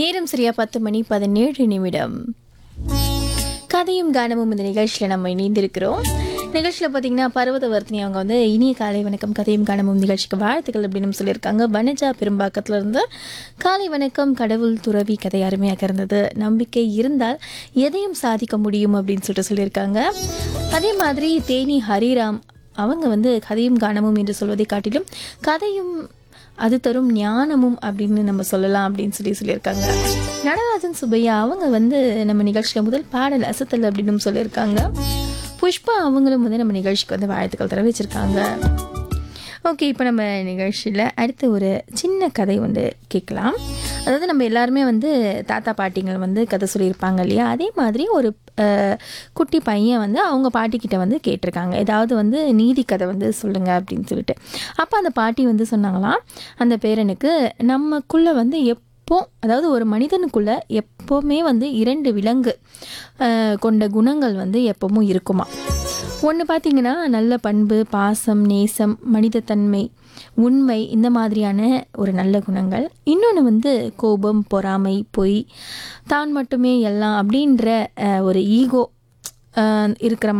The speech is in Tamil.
நேரம் சரியா பத்து மணி பதினேழு நிமிடம் கதையும் கானமும் இந்த நிகழ்ச்சியில் நம்ம இணைந்திருக்கிறோம் நிகழ்ச்சியில் பார்த்தீங்கன்னா பர்வதவர்த்தினி அவங்க வந்து இனிய காலை வணக்கம் கதையும் கானமும் நிகழ்ச்சிக்கு வாழ்த்துக்கள் அப்படின்னு சொல்லியிருக்காங்க வனஜா பெரும்பாக்கத்துல இருந்து காலை வணக்கம் கடவுள் துறவி கதை அருமையாக இருந்தது நம்பிக்கை இருந்தால் எதையும் சாதிக்க முடியும் அப்படின்னு சொல்லிட்டு சொல்லியிருக்காங்க அதே மாதிரி தேனி ஹரிராம் அவங்க வந்து கதையும் கானமும் என்று சொல்வதை காட்டிலும் கதையும் அது தரும் ஞானமும் அப்படின்னு நம்ம சொல்லலாம் அப்படின்னு சொல்லி சொல்லியிருக்காங்க நடராஜன் சுப்பையா அவங்க வந்து நம்ம நிகழ்ச்சியில் முதல் பாடல் அசத்தல் அப்படின்னு சொல்லியிருக்காங்க புஷ்பா அவங்களும் வந்து நம்ம நிகழ்ச்சிக்கு வந்து வாழ்த்துக்கள் தெரிவிச்சிருக்காங்க ஓகே இப்போ நம்ம நிகழ்ச்சியில் அடுத்து ஒரு சின்ன கதை வந்து கேட்கலாம் அதாவது நம்ம எல்லாருமே வந்து தாத்தா பாட்டிங்கள் வந்து கதை சொல்லியிருப்பாங்க இல்லையா அதே மாதிரி ஒரு அஹ், குட்டி பையன் வந்து அவங்க பாட்டிக்கிட்ட வந்து கேட்டிருக்காங்க ஏதாவது வந்து நீதி கதை வந்து சொல்லுங்கள் அப்படின்னு சொல்லிட்டு அப்போ அந்த பாட்டி வந்து சொன்னாங்களாம் அந்த பேரனுக்கு நமக்குள்ளே வந்து எப்போ அதாவது ஒரு மனிதனுக்குள்ள எப்போவுமே வந்து இரண்டு விலங்கு அஹ், கொண்ட குணங்கள் வந்து எப்பவும் இருக்குமா ஒன்று பார்த்தீங்கன்னா நல்ல பண்பு பாசம் நேசம் மனிதத்தன்மை உண்மை இந்த மாதிரியான ஒரு நல்ல குணங்கள் இன்னொன்று வந்து கோபம் பொறாமை பொய் தான் மட்டுமே எல்லாம் அப்படின்ற அஹ், ஒரு ஈகோ இருக்கிற